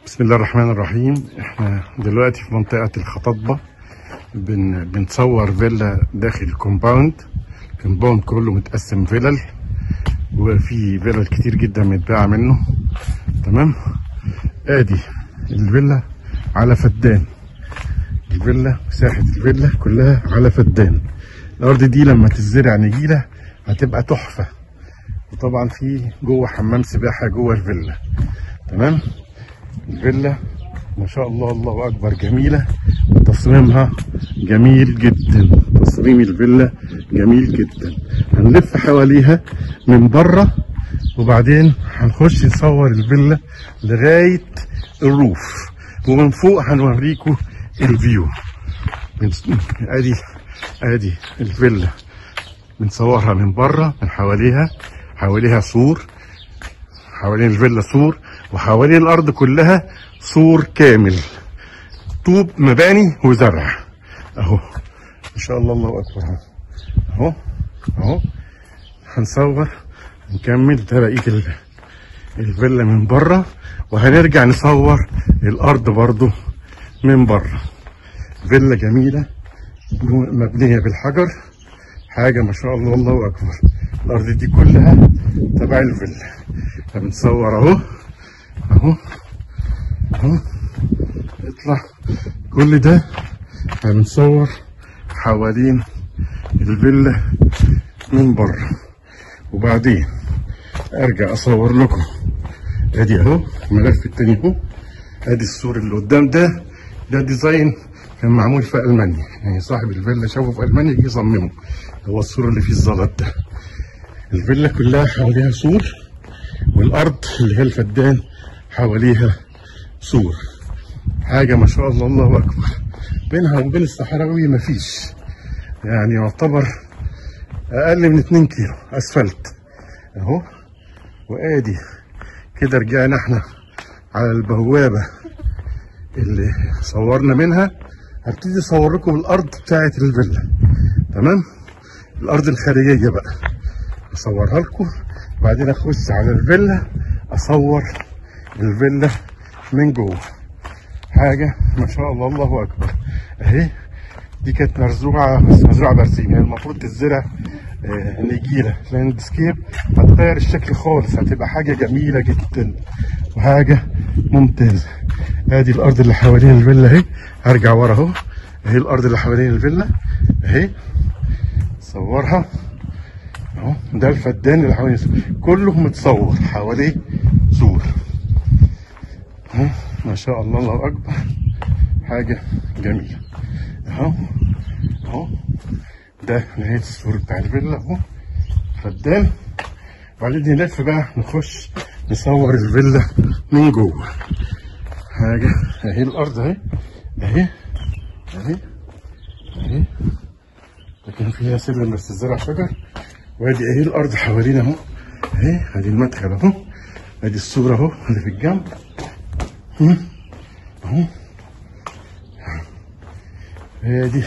بسم الله الرحمن الرحيم احنا دلوقتي في منطقة الخطاطبة بن بنصور فيلا داخل الكومباوند الكومباوند كله متقسم فيلل وفي فيلل كتير جدا متباعة منه تمام ادي الفيلا على فدان الفيلا مساحة الفيلا كلها على فدان الأرض دي لما تزرع نجيلة هتبقى تحفة وطبعا في جوه حمام سباحة جوه الفيلا تمام الفيلا ما شاء الله الله اكبر جميله تصميمها جميل جدا تصميم الفيلا جميل جدا هنلف حواليها من بره وبعدين هنخش نصور الفيلا لغايه الروف ومن فوق هنوريكم الفيو من- ادي ادي الفيلا بنصورها من بره من حواليها حواليها سور حوالين الفيلا سور وحوالين الارض كلها سور كامل طوب مباني وزرع اهو ما شاء الله الله اكبر اهو اهو هنصور نكمل ده بقيه ال- الفيلا من بره وهنرجع نصور الارض برضو من بره فيلا جميله مبنيه بالحجر حاجه ما شاء الله الله اكبر الارض دي كلها تبع الفيلا فبنصور اهو اهو اهو اطلع كل ده هنصور حوالين الفيلا من بره وبعدين ارجع اصور لكم ادي اهو الملف التاني اهو ادي السور اللي قدام ده ده ديزاين كان معمول في المانيا يعني صاحب الفيلا شافه في المانيا جه يصممه هو السور اللي فيه الزلط ده الفيلا كلها حواليها سور والارض اللي هي الفدان حواليها سور حاجه ما شاء الله الله اكبر بينها وبين الصحراوي مفيش يعني يعتبر اقل من 2 كيلو اسفلت اهو وادي كده رجعنا احنا على البوابه اللي صورنا منها هبتدي اصور لكم الارض بتاعت الفيلا تمام الارض الخارجيه بقى اصورها لكم وبعدين اخش على الفيلا اصور الفيلا من جوه حاجه ما شاء الله الله اكبر اهي دي كانت مزروعه بس مزروعه برسيم يعني المفروض تتزرع آه، نجيله لاندسكيب هتغير الشكل خالص هتبقى حاجه جميله جدا وحاجه ممتازه ادي الارض اللي حوالين الفيلا اهي هرجع ورا اهو اهي الارض اللي حوالين الفيلا اهي صورها اهو ده الفدان اللي حوالين السور كله متصور حواليه سور اهو ما شاء الله الله اكبر حاجه جميله اهو اهو ده نهايه السور بتاع الفيلا اهو فدان وبعدين نلف بقى نخش نصور الفيلا من جوه حاجه اهي الارض اهي اهي اهي اهي لكن فيها سلم بس الزرع شجر وادي اهي الارض حوالينا اهو اهي ادي المدخل اهو ادي السور اهو اللي في الجنب هم، اهو ادي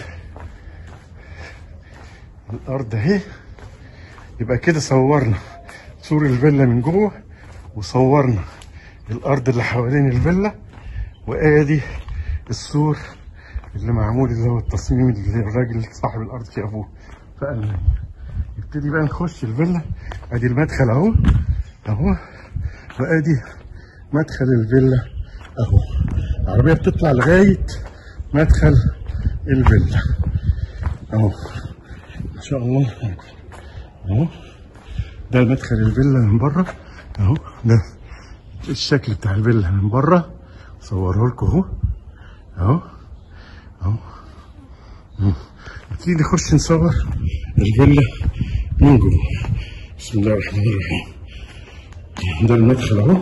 الارض اهي يبقى كده صورنا سور الفيلا من جوه وصورنا الارض اللي حوالين الفيلا وادي السور اللي معمول اللي هو التصميم اللي الراجل صاحب الارض شافوه في المانيا نبتدي بقى نخش الفيلا ادي المدخل اهو اهو وادي مدخل الفيلا اهو العربيه بتطلع لغايه مدخل الفيلا اهو ما شاء الله اهو ده مدخل الفيلا من بره اهو ده الشكل بتاع الفيلا من بره صوره لكم اهو اهو اهو مم. نبتدي نخش نصور الفيلا من جوه بسم الله الرحمن الرحيم ده المدخل اهو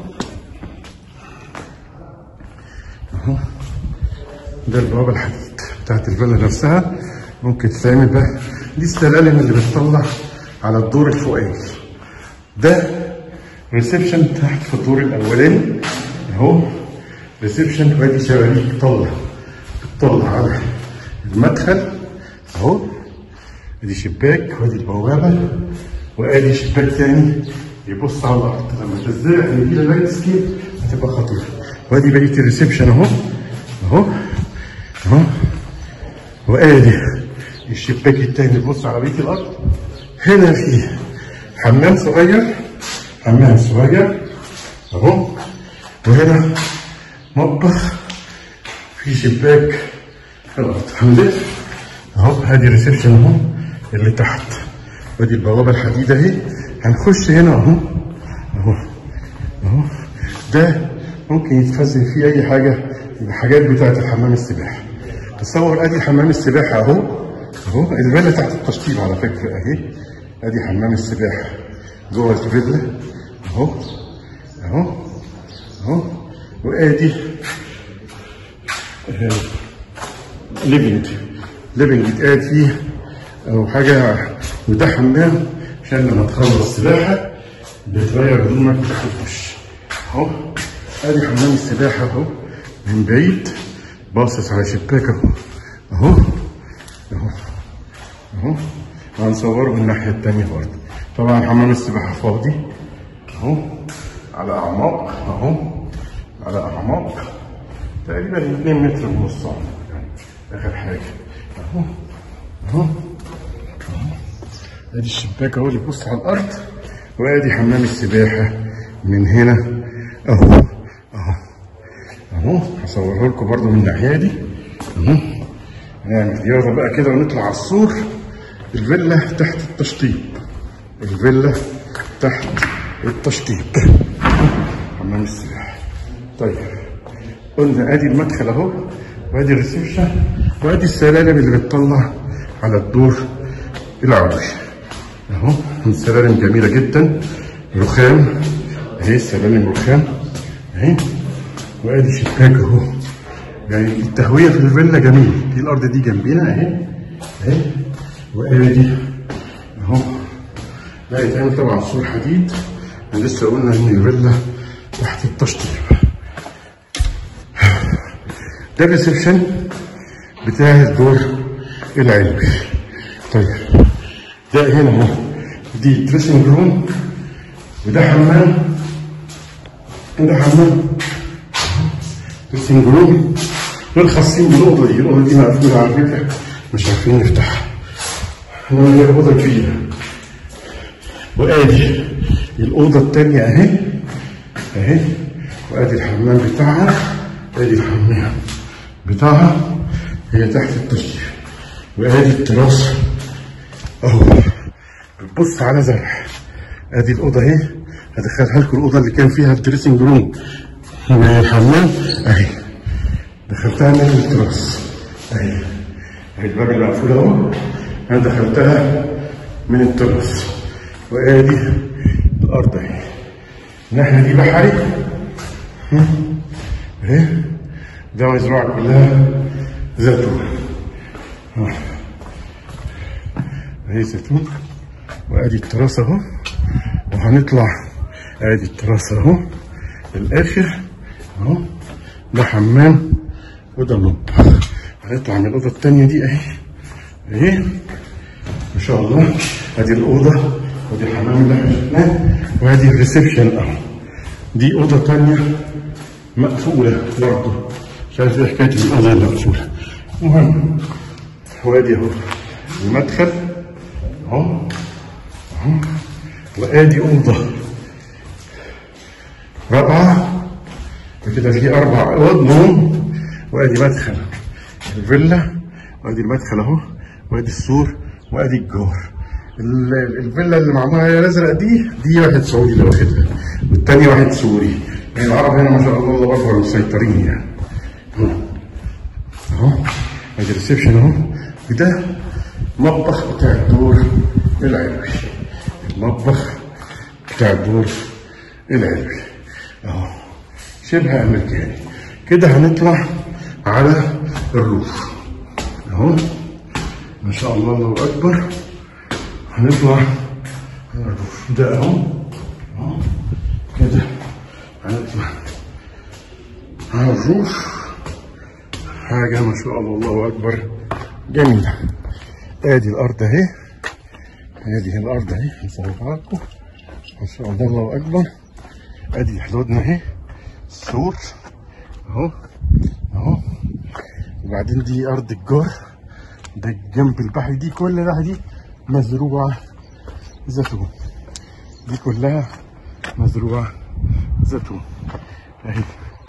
اهو ده البوابة الحديد بتاعت الفيلا نفسها ممكن تتعمل بقى دي السلالم اللي بتطلع على الدور الفوقاني ده ريسبشن تحت في الدور الاولاني اهو ريسبشن وادي شبابيك طلع بتطلع على المدخل اهو ادي شباك وادي البوابه وادي شباك تاني يبص على الارض لما تزرع نجيله لاندسكيب هتبقى خطيره وادي بقيه الريسبشن اهو اهو اهو وادي الشباك التاني بص على بقيه الارض هنا في حمام صغير حمام صغير اهو وهنا مطبخ في شباك في الارض هنلف اهو ادي الريسبشن اهو اللي تحت وادي البوابه الحديد اهي هنخش هنا اهو اهو اهو ده ممكن يتخزن فيه اي حاجه من الحاجات بتاعت الحمام السباحه تصور ادي حمام السباحه اهو اهو الفيلا تحت التشطيب على فكره اهي ادي حمام السباحه جوه الفيلا اهو اهو اهو وادي ليفنج ليفنج يتقعد فيه او حاجه وده حمام عشان لما تخلص سباحه بتغير هدومك وتخش اهو ادي حمام السباحه اهو من بعيد باصص على شباك اهو اهو اهو اهو هنصوره من الناحيه التانيه برضه طبعا حمام السباحه فاضي اهو على اعماق اهو على اعماق تقريبا 2 متر ونص يعني اخر حاجه اهو اهو ادي الشباك اهو اللي بيبص على الارض وادي حمام السباحه من هنا اهو اهو اهو هصوره لكم برضو من الناحيه دي اهو نعمل رياضه بقى كده ونطلع على السور الفيلا تحت التشطيب الفيلا تحت التشطيب حمام السباحه طيب قلنا ادي المدخل اهو وادي الريسبشن وادي السلالم اللي بتطلع على الدور العلوي اهو السلالم جميله جدا رخام اهي السلالم رخام اهي وادي شباك اهو يعني التهويه في الفيلا جميل دي الارض دي جنبنا اهي اهي وادي اهو ده يتعمل طبعا سور حديد لسه قلنا ان الفيلا تحت التشطيب ده الريسبشن بتاع الدور العلوي طيب ده هنا اهو دي دريسنج روم وده حمام وده حمام دريسنج روم دول خاصين بالاوضه دي الاوضه دي مقفوله على فكره مش عارفين نفتحها انما هي اوضه كبيره وادي الاوضه الثانيه اهي اهي وادي الحمام بتاعها ادي الحمام بتاعها هي تحت التشطيب وادي التراس اهو بتبص على زرع ادي الاوضه اهي هدخلها لكم الاوضه اللي كان فيها الدريسنج روم والحمام اهي دخلتها من التراس اهي اهي الباب المقفول اهو انا دخلتها من التراس وادي الارض اهي الناحيه دي بحري اهي ده مزروعه كلها زيتون آه. اهي زيتون وادي التراس اهو وهنطلع ادي التراس اهو الاخر اهو ده حمام وده مطبخ هنطلع من الاوضه الثانيه دي اهي اهي ما شاء الله ادي الاوضه ودي الحمام اللي احنا شفناه وادي الريسبشن اهو دي اوضه ثانيه مقفوله برضه مش عارف ايه حكايه الاوضه المقفوله المهم وادي اهو المدخل اهو اهو وادي اوضه رابعه وكده في اربع اوض نوم وادي مدخل الفيلا وادي المدخل اهو وادي السور وادي الجار ال- الفيلا اللي معموله هي الازرق دي دي واحد سعودي اللي واخدها والتاني واحد سوري يعني العرب هنا ما شاء الله الله اكبر مسيطرين يعني اهو اهو ادي الريسبشن اهو وده المطبخ بتاع الدور العلوي المطبخ بتاع الدور العلوي اهو شبه امريكاني كده هنطلع على الروف اهو ما شاء الله الله اكبر هنطلع على الروف ده اهو اهو كده هنطلع على الروف حاجة ما شاء الله الله أكبر جميلة آدي الأرض أهي آدي الأرض أهي هنصورها لكم ما شاء الله الله أكبر آدي حدودنا أهي السور اهو اهو وبعدين دي ارض الجار ده جنب البحر دي كل ده دي مزروعه زيتون دي كلها مزروعه زيتون اهي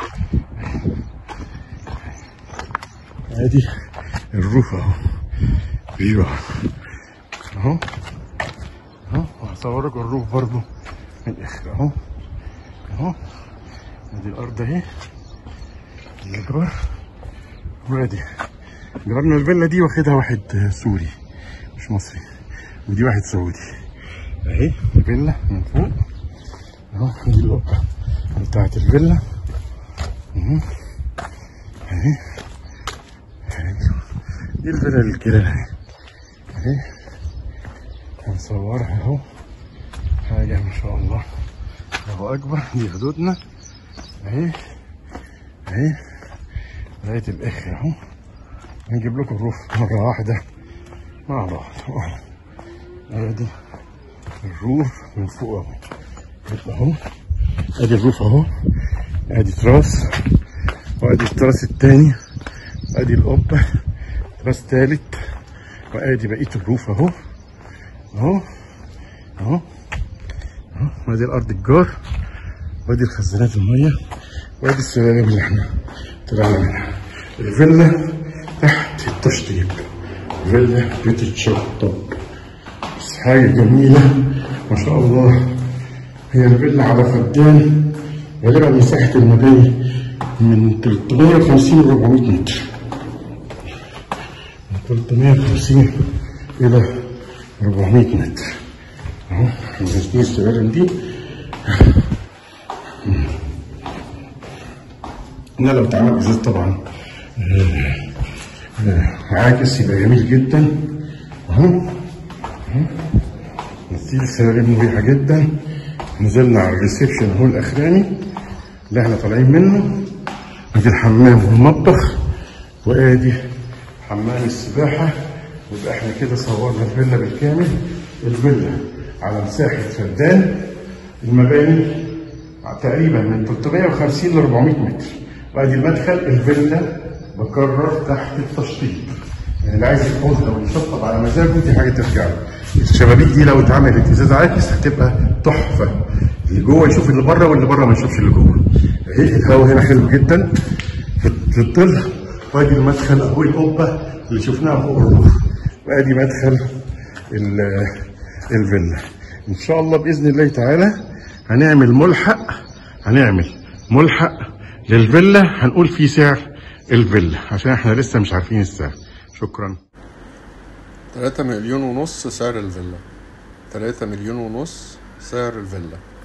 ادي الروف اهو فيو اهو اهو وهصور لكم الروف برضو من الاخر اهو اهو ادي الارض اهي الجار وادي جربنا الفيلا دي واخدها واحد سوري مش مصري ودي واحد سعودي اهي الفيلا من فوق اهو دي القبه بتاعت الفيلا اهو اهي اهي. دي الفيلا الجيران اهي اهي هنصورها اهو حاجة ما شاء الله الله أكبر دي حدودنا اهي اهي لغاية الآخر اهو هنجيب لكم الروف مرة واحدة مع بعض اهو ادي الروف من فوق اهو يبقى اهو ادي الروف اهو ادي تراس وادي التراس التاني ادي القبة تراس تالت وادي بقية الروف اهو اهو اهو اهو وادي الارض الجار وادي الخزانات المية وادي السلالم اللي احنا طلعنا منها الفيلا تحت التشطيب فيلا بتتشطب بس حاجة جميلة ما شاء الله هي الفيلا على فدان غالبا مساحة المباني من 350 ل 400 متر من 350 إلى 400 متر أهو دي السلالم دي إنها لو اتعمل بزيت طبعا آه، آه، عاكس يبقى جميل جدا أهو أهو نسيل السلالم مريحة جدا نزلنا على الريسبشن هو الأخراني اللي احنا طالعين منه ادي الحمام والمطبخ وادي حمام السباحة ويبقى احنا كده صورنا الفيلا بالكامل الفيلا على مساحة فدان المباني تقريبا من 350 ل 400 متر وادي المدخل الفيلا بكرر تحت التشطيب يعني اللي عايز ياخدها ويشطب على مزاجه دي حاجه ترجع له الشبابيك دي لو اتعملت ازاز عاكس هتبقى تحفه اللي جوه يشوف اللي بره واللي بره ما يشوفش اللي جوه اهي الهواء هنا حلو جدا في في الظل وادي المدخل اهو القبه اللي شفناها فوق الروف وادي مدخل ال- الفيلا ان شاء الله باذن الله تعالى هنعمل ملحق هنعمل ملحق للفيلا هنقول فيه سعر الفيلا عشان احنا لسه مش عارفين السعر شكرا 3 مليون ونص سعر الفيلا 3 مليون ونص سعر الفيلا